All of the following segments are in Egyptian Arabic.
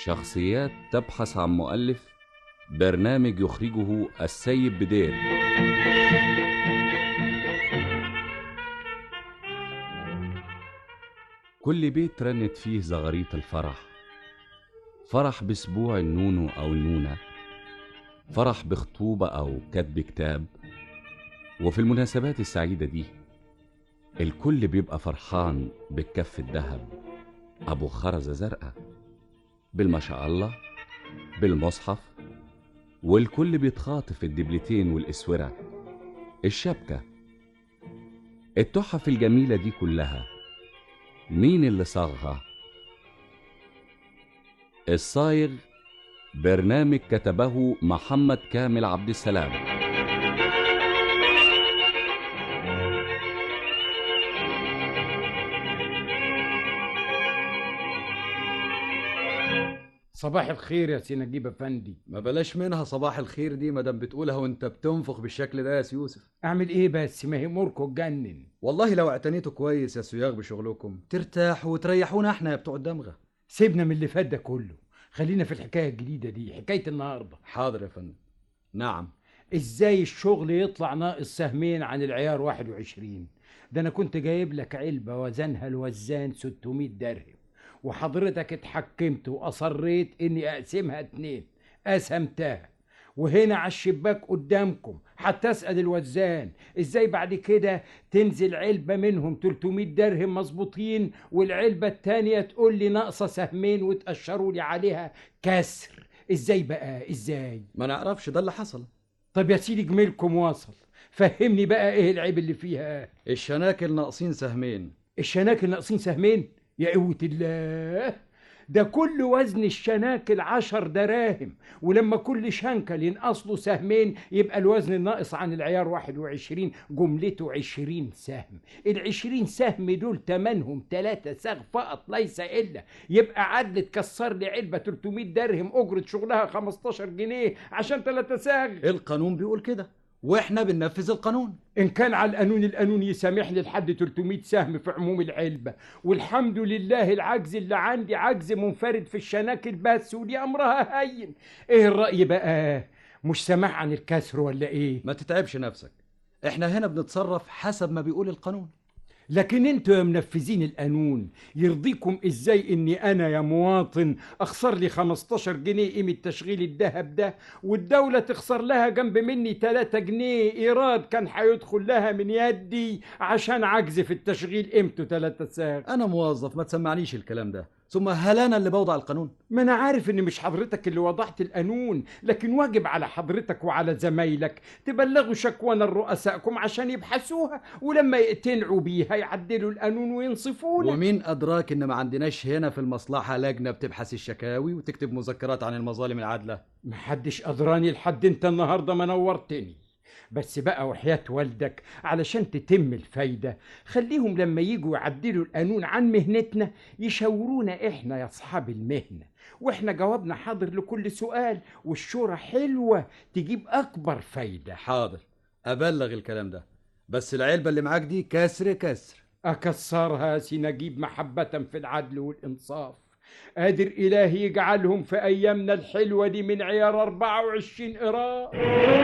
شخصيات تبحث عن مؤلف برنامج يخرجه السيد بدير كل بيت رنت فيه زغاريت الفرح فرح باسبوع النونو او النونه فرح بخطوبه او كتب كتاب وفي المناسبات السعيده دي الكل بيبقى فرحان بالكف الذهب ابو خرزه زرقاء بالما شاء الله بالمصحف والكل بيتخاطف الدبلتين والاسوره الشبكه التحف الجميله دي كلها مين اللي صاغها الصايغ برنامج كتبه محمد كامل عبد السلام صباح الخير يا سي نجيب افندي ما بلاش منها صباح الخير دي مادام بتقولها وانت بتنفخ بالشكل ده يا سي يوسف اعمل ايه بس ما هي اموركم تجنن والله لو اعتنيتوا كويس يا سياغ بشغلكم ترتاحوا وتريحونا احنا يا بتوع الدمغه سيبنا من اللي فات ده كله خلينا في الحكايه الجديده دي حكايه النهارده حاضر يا فندم نعم ازاي الشغل يطلع ناقص سهمين عن العيار 21 ده انا كنت جايب لك علبه وزنها الوزان 600 درهم وحضرتك اتحكمت واصريت اني اقسمها اتنين قسمتها وهنا على الشباك قدامكم حتى اسال الوزان ازاي بعد كده تنزل علبه منهم 300 درهم مظبوطين والعلبه التانيه تقول لي ناقصه سهمين وتاشروا لي عليها كسر ازاي بقى ازاي ما نعرفش ده اللي حصل طب يا سيدي جميلكم واصل فهمني بقى ايه العيب اللي فيها الشناكل ناقصين سهمين الشناكل ناقصين سهمين يا قوة الله ده كل وزن الشناكل عشر دراهم ولما كل شنكل ينقص له سهمين يبقى الوزن الناقص عن العيار واحد وعشرين جملته عشرين سهم العشرين سهم دول تمنهم تلاتة ساغ فقط ليس إلا يبقى عدل تكسر لي علبة 300 درهم أجرة شغلها 15 جنيه عشان تلاتة ساغ القانون بيقول كده واحنا بننفذ القانون ان كان على القانون القانون يسامح لي لحد 300 سهم في عموم العلبه والحمد لله العجز اللي عندي عجز منفرد في الشناكل بس ودي امرها هين ايه الراي بقى مش سامح عن الكسر ولا ايه ما تتعبش نفسك احنا هنا بنتصرف حسب ما بيقول القانون لكن انتوا يا منفذين القانون يرضيكم ازاي اني انا يا مواطن اخسر لي 15 جنيه قيمة تشغيل الذهب ده والدولة تخسر لها جنب مني 3 جنيه ايراد كان هيدخل لها من يدي عشان عجز في التشغيل قيمته 3 ساغ انا موظف ما تسمعنيش الكلام ده ثم هل انا اللي بوضع القانون ما انا عارف ان مش حضرتك اللي وضعت القانون لكن واجب على حضرتك وعلى زمايلك تبلغوا شكوانا لرؤسائكم عشان يبحثوها ولما يقتنعوا بيها يعدلوا القانون وينصفونا ومين ادراك ان ما عندناش هنا في المصلحه لجنه بتبحث الشكاوي وتكتب مذكرات عن المظالم العادله محدش أدراني لحد انت النهاردة ما نورتني بس بقى وحياة والدك علشان تتم الفايدة خليهم لما يجوا يعدلوا القانون عن مهنتنا يشاورونا احنا يا اصحاب المهنة واحنا جوابنا حاضر لكل سؤال والشورى حلوة تجيب اكبر فايدة حاضر ابلغ الكلام ده بس العلبه اللي معاك دي كسر كسر أكسرها سي نجيب محبة في العدل والإنصاف قادر إلهي يجعلهم في أيامنا الحلوة دي من عيار 24 قراء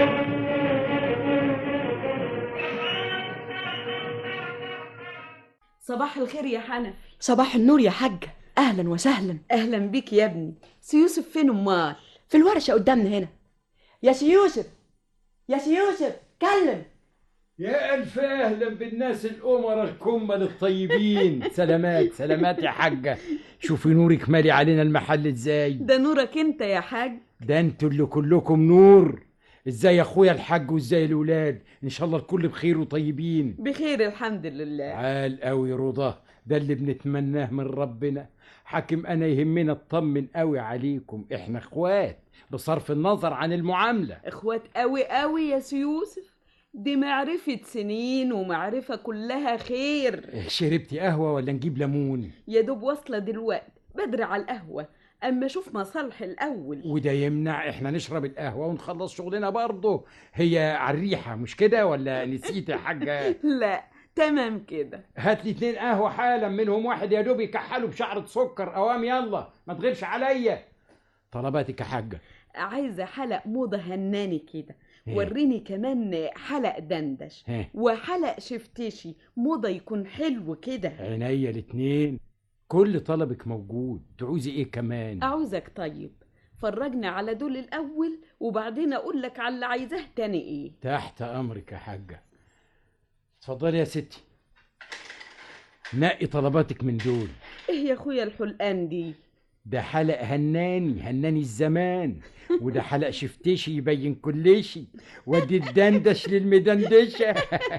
صباح الخير يا حنفي صباح النور يا حاجة أهلا وسهلا اهلا بيك يا ابني سي يوسف فين امال في الورشة قدامنا هنا يا سي يوسف يا سي يوسف كلم يا ألف أهلا بالناس الأمراء الكمل الطيبين سلامات سلامات يا حاجة شوفي نورك مالي علينا المحل ازاي ده نورك انت يا حاج ده انتوا اللي كلكم نور ازاي يا اخويا الحاج وازاي الولاد ان شاء الله الكل بخير وطيبين بخير الحمد لله عال قوي رضا ده اللي بنتمناه من ربنا حاكم انا يهمنا اطمن قوي عليكم احنا اخوات بصرف النظر عن المعامله اخوات قوي قوي يا سي يوسف دي معرفة سنين ومعرفة كلها خير شربتي قهوه ولا نجيب ليمون يا دوب واصلة دلوقتي بدري على القهوة اما شوف مصالح الاول وده يمنع احنا نشرب القهوه ونخلص شغلنا برضه هي على الريحه مش كده ولا نسيت يا حاجه لا تمام كده هات لي اتنين قهوه حالا منهم واحد يا دوب يكحله بشعره سكر اوام يلا ما تغيرش عليا طلباتك يا حاجة عايزة حلق موضة هناني كده إيه. وريني كمان حلق دندش ها وحلق شفتشي موضة يكون حلو كده عينيا الاتنين كل طلبك موجود تعوزي ايه كمان أعوزك طيب فرجنا على دول الأول وبعدين أقول لك على اللي عايزاه تاني إيه تحت امرك يا حاجة اتفضلي يا ستي نقي طلباتك من دول إيه يا أخويا الحلقان دي ده حلق هناني هناني الزمان وده حلق شفتشي يبين كل شي ودي الدندش للمدندشة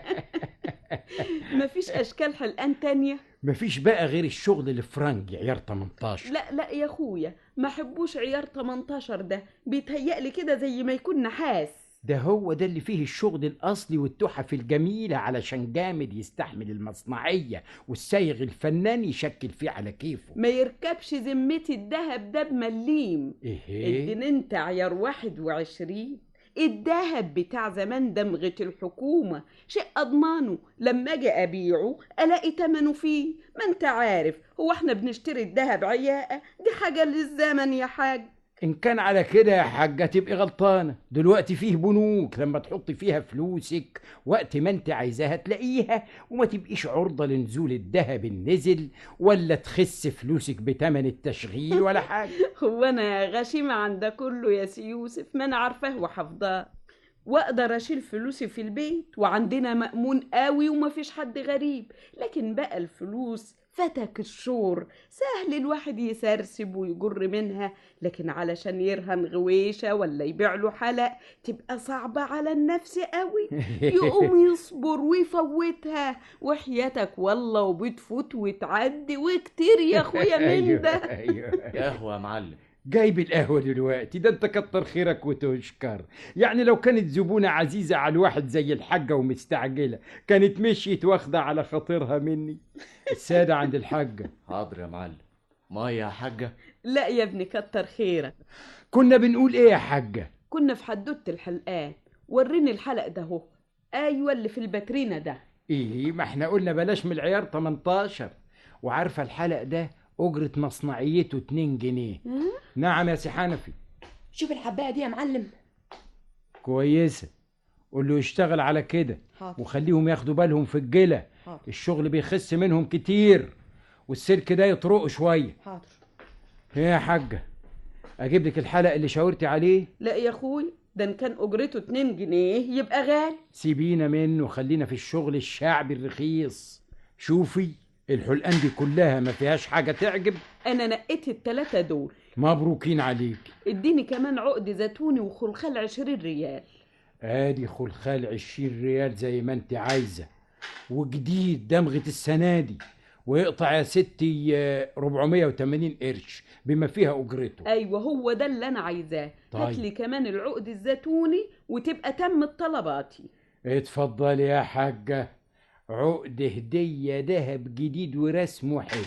مفيش أشكال حلقان تانية مفيش بقى غير الشغل الفرنجي عيار 18 لا لا يا أخويا ما حبوش عيار 18 ده بيتهيألي كده زي ما يكون نحاس ده هو ده اللي فيه الشغل الأصلي والتحف الجميلة علشان جامد يستحمل المصنعية والسايغ الفنان يشكل فيه على كيفه ما يركبش ذمتي الدهب ده بمليم ايه ادين انت عيار واحد وعشرين الدهب بتاع زمان دمغة الحكومة شيء أضمانه لما أجي أبيعه ألاقي تمنه فيه ما أنت عارف هو احنا بنشتري الدهب عياقة دي حاجة للزمن يا حاج إن كان على كده يا حاجة تبقي غلطانة دلوقتي فيه بنوك لما تحطي فيها فلوسك وقت ما انت عايزاها تلاقيها وما تبقيش عرضة لنزول الذهب النزل ولا تخس فلوسك بتمن التشغيل ولا حاجة هو أنا غشيمة عن ده كله يا سي يوسف ما أنا عارفاه وحافظاه واقدر اشيل فلوسي في البيت وعندنا مأمون قوي ومفيش حد غريب لكن بقى الفلوس فتك الشور سهل الواحد يسرسب ويجر منها لكن علشان يرهن غويشة ولا يبيع له حلق تبقى صعبة على النفس قوي يقوم يصبر ويفوتها وحياتك والله وبتفوت وتعدي وكتير يا اخويا من ده أيوة. قهوة يا معلم جايب القهوة دلوقتي ده انت كتر خيرك وتشكر يعني لو كانت زبونة عزيزة على الواحد زي الحاجة ومستعجلة كانت مشيت واخدة على خاطرها مني السادة عند الحاجة حاضر يا معلم مية يا حاجة لا يا ابني كتر خيرك كنا بنقول ايه يا حاجة كنا في حدوتة الحلقان وريني الحلق ده اهو ايوه اللي في الباترينا ده ايه ما احنا قلنا بلاش من العيار 18 وعارفة الحلق ده أجرة مصنعيته 2 جنيه نعم يا سي حنفي شوف الحبايه دي يا معلم كويسة قول له يشتغل على كده حاضر وخليهم ياخدوا بالهم في الجلة حاضر الشغل بيخس منهم كتير والسلك ده يطرقه شوية حاضر ايه يا حاجة اجيب لك الحلق اللي شاورتي عليه لا يا اخوي ده ان كان اجرته 2 جنيه يبقى غالي سيبينا منه خلينا في الشغل الشعبي الرخيص شوفي الحلقان دي كلها ما فيهاش حاجة تعجب انا نقيت التلاتة دول مبروكين عليك اديني كمان عقد زيتوني وخلخال 20 ريال ادي خلخال عشرين ريال زي ما انت عايزة وجديد دمغة السنة دي ويقطع يا ستي آه، 480 قرش بما فيها اجرته ايوه هو ده اللي انا عايزاه طيب. هات لي كمان العقد الزيتوني وتبقى تمت طلباتي اتفضلي يا حاجة عقد هدية دهب جديد ورسمه حلو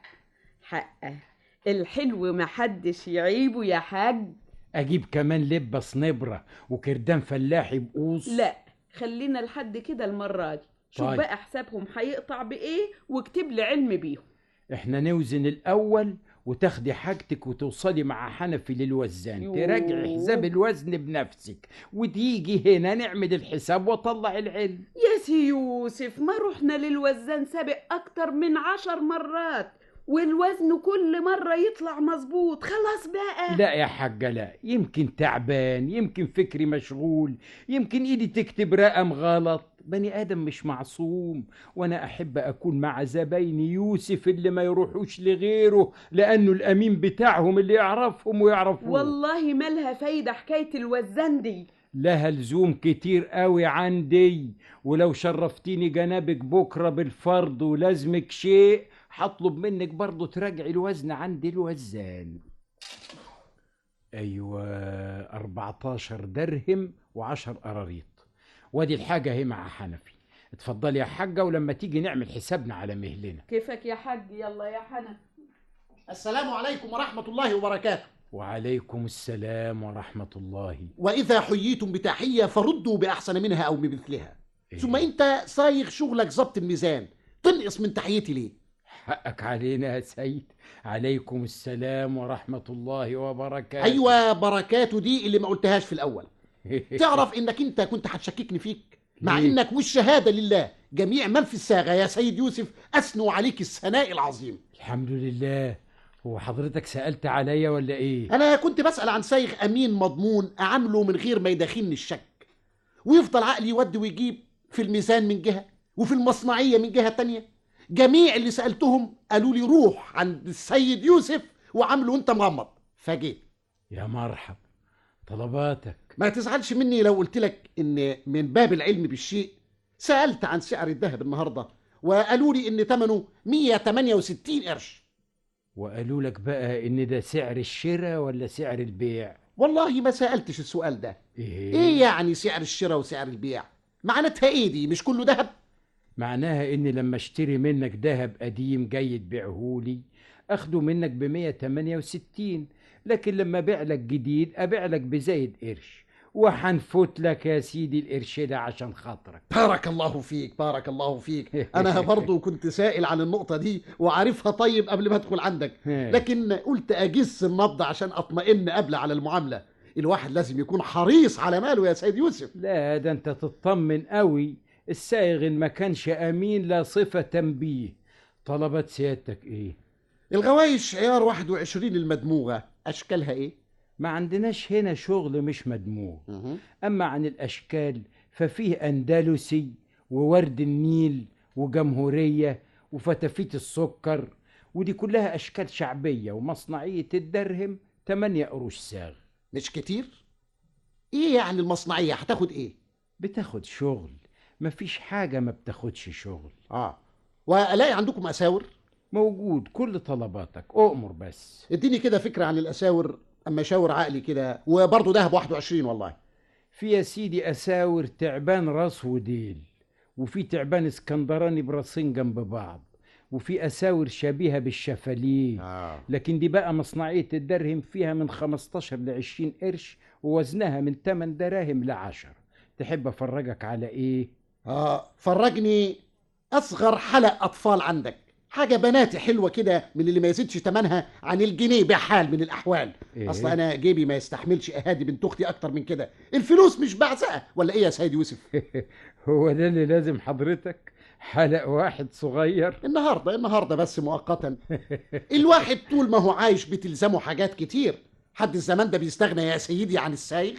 حقه الحلو محدش يعيبه يا حاج اجيب كمان لبة صنبرة وكردان فلاحي بقوص لا خلينا لحد كده المرة دي شوف طيب. بقى حسابهم هيقطع بايه واكتب لي علم بيهم احنا نوزن الاول وتاخدي حاجتك وتوصلي مع حنفي للوزان يوه. تراجعي حساب الوزن بنفسك وتيجي هنا نعمل الحساب واطلع العلم يا سي يوسف ما رحنا للوزان سابق اكتر من عشر مرات والوزن كل مرة يطلع مظبوط خلاص بقى لا يا حاجة لا يمكن تعبان يمكن فكري مشغول يمكن ايدي تكتب رقم غلط بني ادم مش معصوم وانا احب اكون مع زبايني يوسف اللي ما يروحوش لغيره لانه الامين بتاعهم اللي يعرفهم ويعرفوه والله مالها فايدة حكاية الوزان دي لها لزوم كتير قوي عندي ولو شرفتيني جنابك بكرة بالفرض ولازمك شيء هطلب منك برضو تراجعي الوزن عند الوزان ايوه 14 درهم و10 قراريط وادي الحاجة اهي مع حنفي اتفضلي يا حاجة ولما تيجي نعمل حسابنا على مهلنا كيفك يا حاج يلا يا حنان السلام عليكم ورحمة الله وبركاته وعليكم السلام ورحمة الله وإذا حييتم بتحية فردوا بأحسن منها أو بمثلها إيه؟ ثم أنت صايغ شغلك ظبط الميزان تنقص من تحيتي ليه حقك علينا يا سيد عليكم السلام ورحمة الله وبركاته ايوه بركاته دي اللي ما قلتهاش في الاول تعرف انك انت كنت هتشككني فيك مع ليه؟ انك والشهاده لله جميع من في الساغه يا سيد يوسف اثنوا عليك الثناء العظيم الحمد لله هو حضرتك سألت عليا ولا ايه انا كنت بسال عن سايغ امين مضمون اعامله من غير ما يدخلني الشك ويفضل عقلي يودي ويجيب في الميزان من جهه وفي المصنعيه من جهه تانية جميع اللي سالتهم قالوا لي روح عند السيد يوسف وعامله انت مغمض فجيت يا مرحب طلباتك ما تزعلش مني لو قلت لك ان من باب العلم بالشيء سالت عن سعر الذهب النهارده وقالوا لي ان ثمنه 168 قرش وقالوا لك بقى ان ده سعر الشراء ولا سعر البيع والله ما سالتش السؤال ده ايه, ايه يعني سعر الشراء وسعر البيع معناتها ايه دي مش كله ذهب معناها ان لما اشتري منك ذهب قديم جاي تبيعهولي اخده منك ب 168 لكن لما ابيع لك جديد ابيع لك بزايد قرش وحنفوت لك يا سيدي القرش ده عشان خاطرك بارك الله فيك بارك الله فيك انا برضو كنت سائل عن النقطه دي وعارفها طيب قبل ما ادخل عندك لكن قلت اجس النبض عشان اطمئن قبل على المعامله الواحد لازم يكون حريص على ماله يا سيد يوسف لا ده انت تطمن قوي السائغ إن ما كانش امين لا صفة تنبيه طلبات سيادتك ايه الغوايش عيار 21 المدموغه اشكالها ايه ما عندناش هنا شغل مش مدموج أما عن الأشكال ففيه أندلسي وورد النيل وجمهورية وفتافيت السكر ودي كلها أشكال شعبية ومصنعية الدرهم 8 قروش ساغ مش كتير ايه يعني المصنعيه هتاخد ايه بتاخد شغل مفيش حاجة ما بتاخدش شغل اه والاقي عندكم اساور موجود كل طلباتك أؤمر بس اديني كده فكره عن الاساور اما اشاور عقلي كده وبرضه دهب 21 والله في يا سيدي أساور تعبان راس وديل وفي تعبان اسكندراني براسين جنب بعض وفي أساور شبيهة بالشفاليه اه لكن دي بقى مصنعية الدرهم فيها من 15 ل 20 قرش ووزنها من 8 دراهم ل 10 تحب أفرجك على إيه؟ اه فرجني اصغر حلق اطفال عندك حاجه بناتي حلوه كده من اللي ما يزيدش ثمنها عن الجنيه بحال من الاحوال إيه؟ اصل انا جيبي ما يستحملش اهادي بنت اختي اكتر من كده الفلوس مش بعزقه ولا ايه يا سيد يوسف هو ده اللي لازم حضرتك حلق واحد صغير النهارده النهارده بس مؤقتا الواحد طول ما هو عايش بتلزمه حاجات كتير حد الزمان ده بيستغنى يا سيدي عن السايغ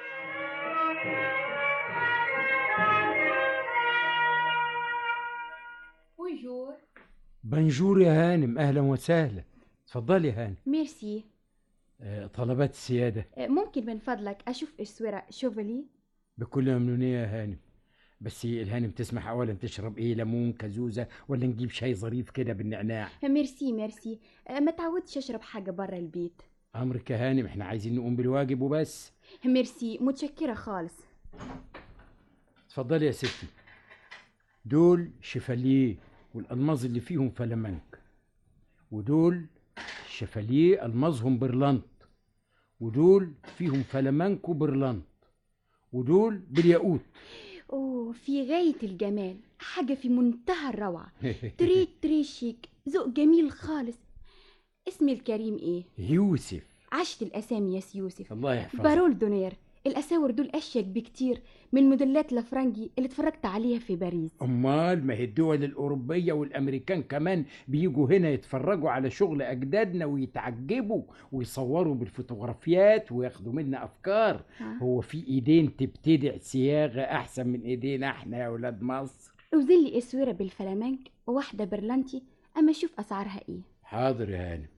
بونجور بنجور يا هانم أهلا وسهلا اتفضلي يا هانم ميرسي آه، طلبات السيادة آه، ممكن من فضلك أشوف الصورة شوفلي بكل ممنونية يا هانم بس الهانم تسمح أولا تشرب إيه ليمون كزوزة ولا نجيب شاي ظريف كده بالنعناع ميرسي ميرسي آه، ما تعودش أشرب حاجة برا البيت أمرك يا هانم إحنا عايزين نقوم بالواجب وبس ميرسي متشكرة خالص اتفضلي يا ستي دول شفاليه والألماظ اللي فيهم فلامنك ودول شفاليه ألماظهم برلنت ودول فيهم فلامنك وبرلنت ودول بالياقوت أوه في غاية الجمال حاجة في منتهى الروعة تري تري شيك ذوق جميل خالص اسمي الكريم إيه؟ يوسف عشت الأسامي يا يوسف الله يحفظك بارول دونير الأساور دول أشيك بكتير من الموديلات الفرنجي اللي اتفرجت عليها في باريس امال ما هي الدول الاوروبيه والامريكان كمان بيجوا هنا يتفرجوا على شغل اجدادنا ويتعجبوا ويصوروا بالفوتوغرافيات وياخدوا منا افكار ها؟ هو في ايدين تبتدع صياغه احسن من ايدينا احنا يا اولاد مصر وزن لي اسوره بالفلامنك وواحده برلنتي اما اشوف اسعارها ايه حاضر يا هانم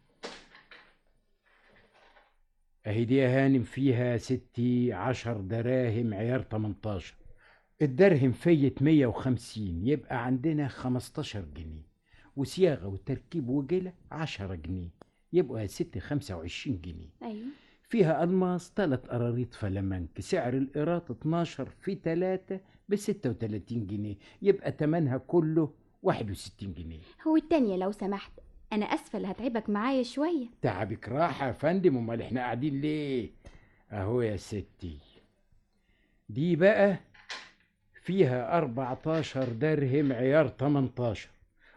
اهي دي يا هانم فيها ستي عشر دراهم عيار 18 الدرهم فيت 150 يبقى عندنا 15 جنيه وصياغة وتركيب وجلة 10 جنيه يبقوا يا ستي 25 جنيه ايوه فيها ألماس تلات قراريط فلامنك سعر القراط 12 في 3 ب 36 جنيه يبقى تمنها كله 61 جنيه هو التانية لو سمحت انا اسفه اللي هتعبك معايا شويه تعبك راحة يا فندم امال احنا قاعدين ليه اهو يا ستي دي بقى فيها 14 درهم عيار 18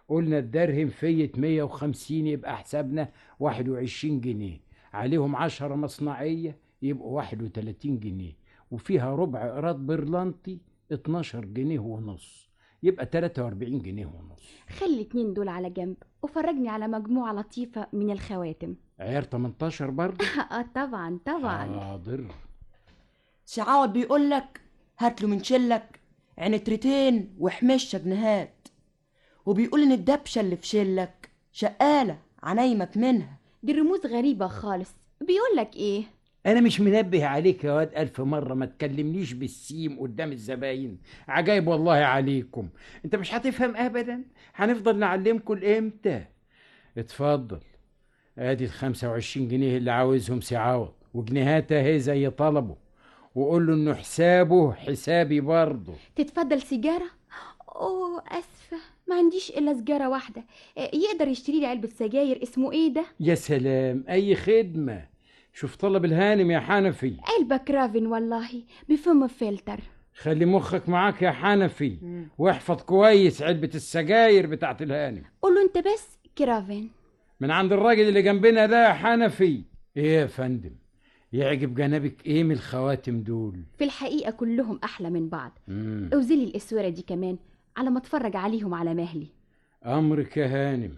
قلنا الدرهم فية 150 يبقى حسابنا 21 جنيه عليهم 10 مصنعية يبقوا 31 جنيه وفيها ربع قراط برلنطي 12 جنيه ونص يبقى 43 جنيه ونص خلي الاتنين دول على جنب وفرجني على مجموعة لطيفة من الخواتم عيار 18 برضه اه طبعا طبعا حاضر سعاود بيقول لك هات له من شلك عنترتين وحمشة جنيهات وبيقول ان الدبشه اللي في شلك شقاله عنايمك منها دي الرموز غريبة خالص بيقول لك ايه انا مش منبه عليك يا واد الف مره ما تكلمنيش بالسيم قدام الزباين عجايب والله عليكم انت مش هتفهم ابدا هنفضل نعلمكم لامتى اتفضل ادي ال 25 جنيه اللي عاوزهم سعاوض وجنيهات اهي زي طلبه وقول له انه حسابه حسابي برضه تتفضل سيجارة اوه اسفة ما عنديش الا سجارة واحدة آه، يقدر يشتري لي علبة سجاير اسمه ايه ده يا سلام اي خدمه شوف طلب الهانم يا حنفي علبة كرافن والله بفم فلتر خلي مخك معاك يا حنفي واحفظ كويس علبه السجاير بتاعت الهانم قول له انت بس كرافن من عند الراجل اللي جنبنا ده يا حنفي ايه يا فندم يعجب جنابك ايه من الخواتم دول في الحقيقة كلهم احلى من بعض مم. اوزلي الاسورة دي كمان على ما اتفرج عليهم على مهلي امرك يا هانم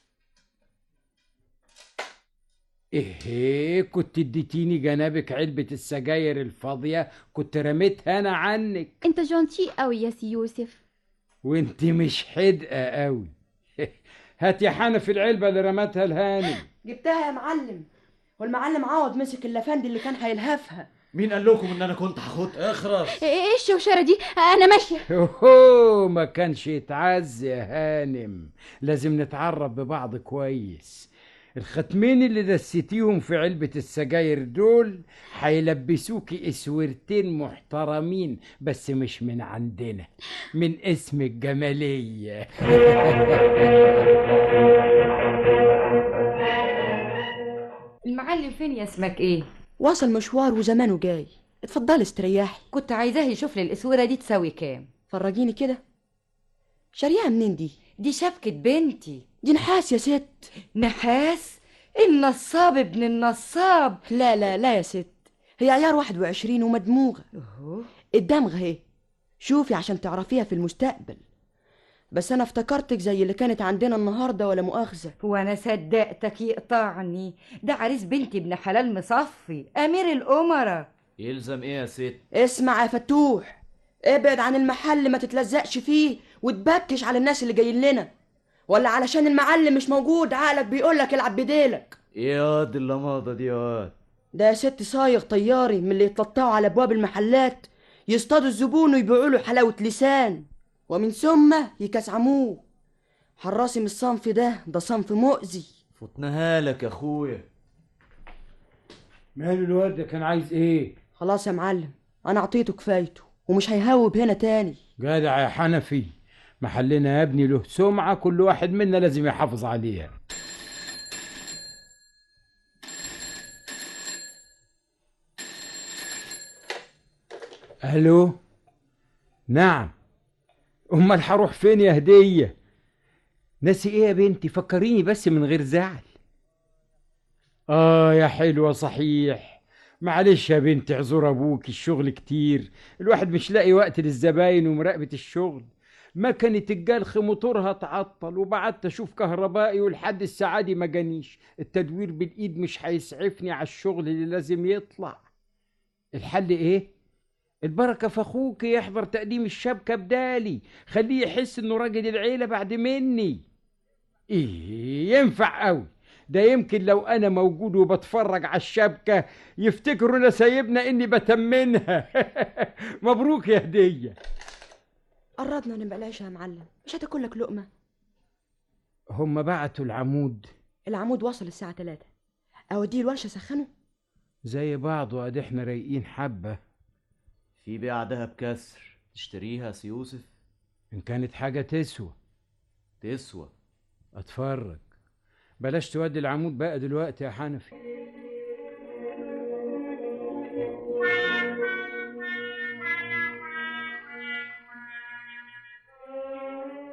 ايه كنت اديتيني جنابك علبة السجاير الفاضية كنت رميتها انا عنك انت جونتي قوي يا سي يوسف وانت مش حدقة قوي هات يا حنفي العلبة اللي رمتها الهانم جبتها يا معلم والمعلم عوض مسك اللفندي اللي كان هيلهفها مين قال لكم ان انا كنت هاخدها اخرس ايه إيه الشوشرة دي انا ماشية اوه ما كانش يتعز يا هانم لازم نتعرف ببعض كويس الختمين اللي دستيهم في علبة السجاير دول هيلبسوكي اسورتين محترمين بس مش من عندنا من اسم الجمالية المعلم فين يا اسمك ايه وصل مشوار وزمانه جاي اتفضلي استريحي كنت عايزاه يشوف لي الاسوره دي تساوي كام فرجيني كده شاريها منين دي دي شبكه بنتي دي نحاس يا ست نحاس النصاب ابن النصاب لا لا لا يا ست هي عيار 21 ومدموغة أوه. الدمغة اهي شوفي عشان تعرفيها في المستقبل بس انا افتكرتك زي اللي كانت عندنا النهارده ولا مؤاخذه وانا صدقتك يقطعني ده عريس بنتي ابن حلال مصفي امير الامراء يلزم ايه يا ست اسمع يا فتوح ابعد عن المحل ما تتلزقش فيه وتبكش على الناس اللي جايين لنا ولا علشان المعلم مش موجود عقلك بيقولك العب بديلك ايه يا واد اللماضه دي يا واد ده يا ست صايغ طياري من اللي يتلطعوا على ابواب المحلات يصطادوا الزبون ويبيعوا له حلاوه لسان ومن ثم يكسعموه حراسي من الصنف ده ده صنف مؤذي فتناها لك يا اخويا ماله الواد ده كان عايز ايه خلاص يا معلم انا اعطيته كفايته ومش هيهوب هنا تاني جدع يا حنفي محلنا يا ابني له سمعة كل واحد منا لازم يحافظ عليها الو نعم امال هروح فين يا هدية ناسي ايه يا بنتي فكريني بس من غير زعل اه يا حلوة صحيح معلش يا بنتي اعذر ابوك الشغل كتير الواحد مش لاقي وقت للزباين ومراقبة الشغل مكنة الجلخ موتورها تعطل وبعدت اشوف كهربائي والحد السعادي ما جانيش التدوير بالايد مش هيسعفني على الشغل اللي لازم يطلع الحل ايه البركة في اخوك يحضر تقديم الشبكة بدالي خليه يحس انه راجل العيلة بعد مني ايه ينفع قوي ده يمكن لو انا موجود وبتفرج على الشبكة يفتكروا انا سايبنا اني بتمنها مبروك يا هدية قربنا نبقى العيش يا معلم مش هتاكل لك لقمه هم بعتوا العمود العمود وصل الساعه 3 اوديه الورشه سخنه زي بعض وادي احنا رايقين حبة في بيع دهب كسر تشتريها يا سي يوسف ان كانت حاجة تسوى تسوى اتفرج بلاش تودي العمود بقى دلوقتي يا حنفي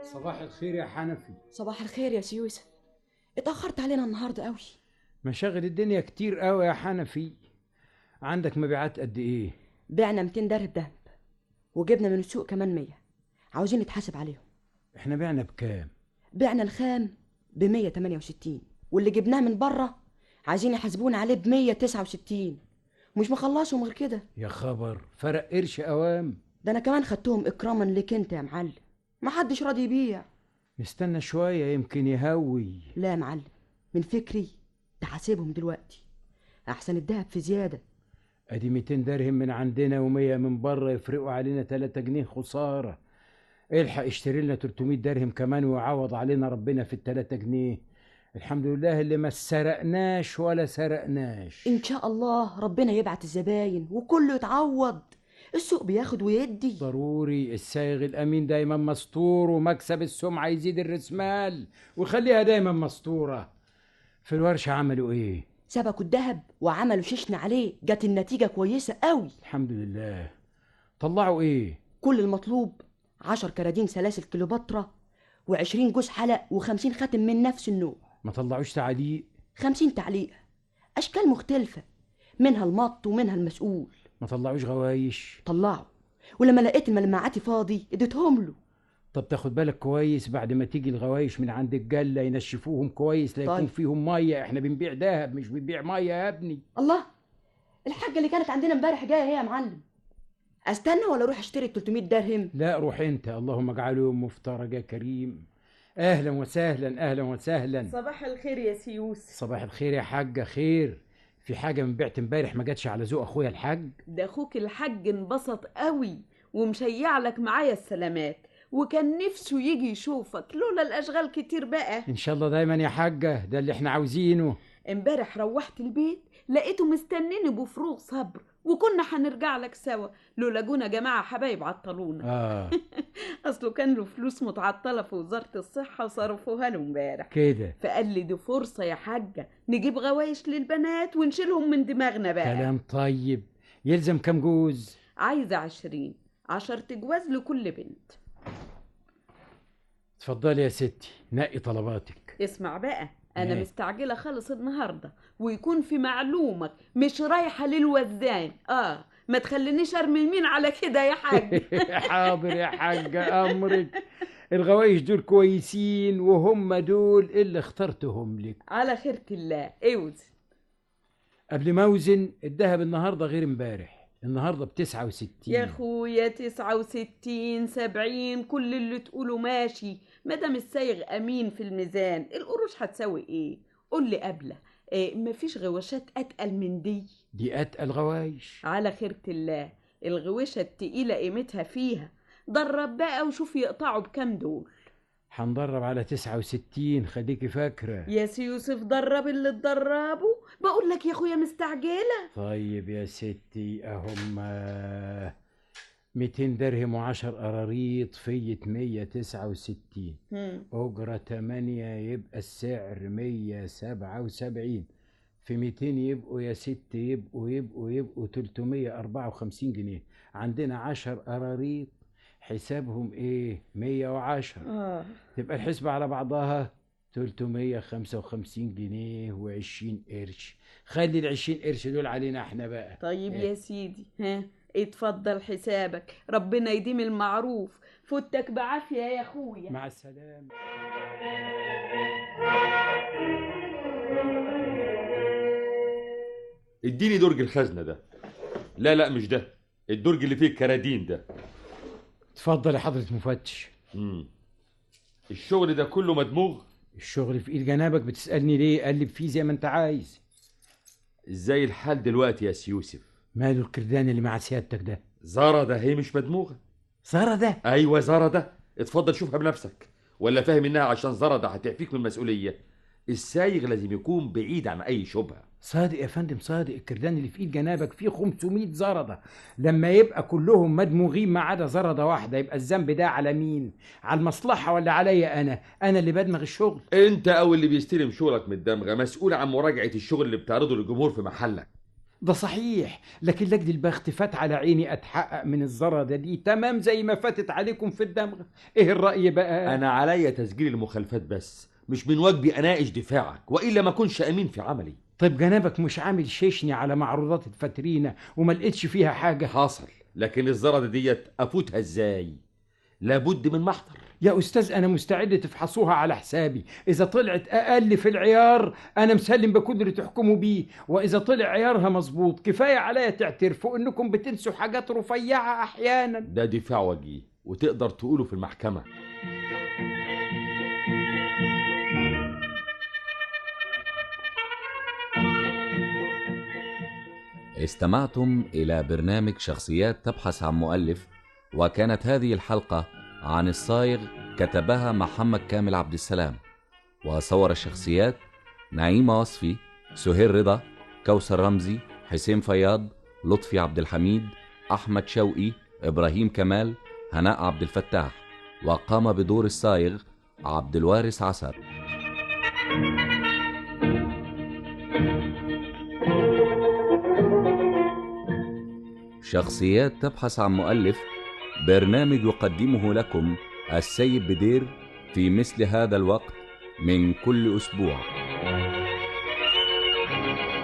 صباح الخير يا حنفي صباح الخير يا سي يوسف اتأخرت علينا النهاردة قوي مشاغل الدنيا كتير قوي يا حنفي عندك مبيعات قد ايه بعنا 200 درهم دهب وجبنا من السوق كمان 100 عاوزين نتحاسب عليهم احنا بعنا بكام بعنا الخام ب 168 واللي جبناه من بره عايزين يحاسبونا عليه ب 169 مش مخلصهم غير كده يا خبر فرق قرش اوام ده انا كمان خدتهم اكراما ليك انت يا معلم محدش راضي يبيع نستنى شوية يمكن يهوي لا يا معلم من فكري تحاسبهم دلوقتي احسن الدهب في زياده ادي 200 درهم من عندنا و100 من بره يفرقوا علينا 3 جنيه خسارة الحق اشتري لنا 300 درهم كمان ويعوض علينا ربنا في التلاتة جنيه الحمد لله اللي ما سرقناش ولا سرقناش ان شاء الله ربنا يبعت الزباين وكله يتعوض السوق بياخد ويدي ضروري السايغ الامين دايما مستور ومكسب السمعة يزيد الرسمال ويخليها دايما مستورة في الورشة عملوا ايه سبكوا الدهب وعملوا ششن عليه جت النتيجة كويسة قوي الحمد لله طلعوا ايه كل المطلوب عشر كرادين سلاسل كليوباترا وعشرين جوز حلق وخمسين خاتم من نفس النوع ما طلعوش تعليق خمسين تعليقة أشكال مختلفة منها المط ومنها المسؤول ما طلعوش غوايش طلعوا ولما لقيت الملمعاتي فاضي اديتهم له طب تاخد بالك كويس بعد ما تيجي الغوايش من عند الجلة ينشفوهم كويس لا يكون طيب. فيهم مية احنا بنبيع دهب مش بنبيع مية يا ابني الله الحاجة اللي كانت عندنا امبارح جاية هي يا معلم استنى ولا اروح اشتري 300 درهم لا روح انت اللهم اجعله يوم مفترج يا كريم اهلا وسهلا اهلا وسهلا صباح الخير يا سيوس صباح الخير يا حاجة خير في حاجة من بعت امبارح ما جاتش على ذوق اخويا الحاج ده اخوك الحاج انبسط قوي ومشيع لك معايا السلامات وكان نفسه يجي يشوفك لولا الاشغال كتير بقى ان شاء الله دايما يا حاجة ده اللي احنا عاوزينه امبارح روحت البيت لقيته مستنيني بفروغ صبر وكنا هنرجع لك سوا لولا جونا جماعة حبايب عطلونا اه اصله كان له فلوس متعطلة في وزارة الصحة وصرفوها له امبارح كده فقال لي دي فرصة يا حاجة نجيب غوايش للبنات ونشيلهم من دماغنا بقى كلام طيب يلزم كام جوز عايزة عشرين عشرة جواز لكل بنت اتفضلي يا ستي نقي طلباتك اسمع بقى انا إيه؟ مستعجله خالص النهارده ويكون في معلومك مش رايحه للوزان اه ما تخلينيش ارمي المين على كده يا حاج حاضر يا حاجة أمرك الغوايش دول كويسين وهم دول اللي اخترتهم لك على خيرة الله اوزي قبل ما اوزن الذهب النهارده غير امبارح النهارده بتسعة وستين يا اخويا تسعة وستين سبعين كل اللي تقوله ماشي مادام السايغ امين في الميزان القروش هتساوي ايه قول لي قبله إيه مفيش غواشات اتقل من دي دي اتقل غوايش على خيرة الله الغويشة التقيلة قيمتها فيها درب بقى وشوف يقطعوا بكام دول هندرب على تسعة وستين خليكي فاكرة يا سي يوسف درب اللي تدربه بقول لك يا اخويا مستعجلة طيب يا ستي اهم ميتين درهم وعشر قراريط فية مية تسعة وستين هم. أجرة تمانية يبقى السعر مية سبعة وسبعين في ميتين يبقوا يا ست يبقوا يبقوا يبقوا تلتمية أربعة وخمسين جنيه عندنا عشر قراريط حسابهم ايه مية وعشرة اه تبقى الحسبة على بعضها تلتمية خمسة وخمسين جنيه وعشرين قرش خلي العشرين قرش دول علينا احنا بقى طيب إيه؟ يا سيدي ها اتفضل حسابك ربنا يديم المعروف فوتك بعافية يا اخويا مع السلامة اديني درج الخزنه ده لا لا مش ده الدرج اللي فيه الكرادين ده اتفضل يا حضرة مفتش مم. الشغل ده كله مدموغ الشغل في ايد جنابك بتسألني ليه قلب فيه زي ما انت عايز ازاي الحال دلوقتي يا سي يوسف ماله الكردان اللي مع سيادتك ده زارة ده هي مش مدموغه سارة ده ايوه زارة ده اتفضل شوفها بنفسك ولا فاهم انها عشان زارة ده هتعفيك من المسؤوليه السايغ لازم يكون بعيد عن اي شبهه صادق يا فندم صادق الكردان اللي في ايد جنابك فيه 500 زردة لما يبقى كلهم مدموغين ما عدا زردة واحدة يبقى الذنب ده على مين على المصلحة ولا عليا انا انا اللي بدمغ الشغل انت او اللي بيستلم شغلك من الدمغه مسؤول عن مراجعه الشغل اللي بتعرضه للجمهور في محلك ده صحيح لكن لجد البخت فات على عيني اتحقق من الزردة دي تمام زي ما فاتت عليكم في الدمغ ايه الرأي بقى انا عليا تسجيل المخالفات بس مش من واجبي اناقش دفاعك والا ما اكونش امين في عملي طيب جنابك مش عامل شيشني على معروضات الفاترينا وما لقيتش فيها حاجة حصل لكن الزردة ديت افوتها ازاي لابد من محضر يا أستاذ أنا مستعد تفحصوها على حسابي إذا طلعت أقل في العيار أنا مسلم بقدرة تحكموا بيه وإذا طلع عيارها مظبوط كفاية عليا تعترفوا إنكم بتنسوا حاجات رفيعة أحيانا ده دفاع وجيه وتقدر تقوله في المحكمة استمعتم إلى برنامج شخصيات تبحث عن مؤلف وكانت هذه الحلقة عن الصايغ كتبها محمد كامل عبد السلام وصور الشخصيات نعيمة وصفي سهير رضا كوثر رمزي حسين فياض لطفي عبد الحميد أحمد شوقي إبراهيم كمال هناء عبد الفتاح وقام بدور الصايغ عبد الوارث عسر شخصيات تبحث عن مؤلف برنامج يقدمه لكم السيد بدير في مثل هذا الوقت من كل أسبوع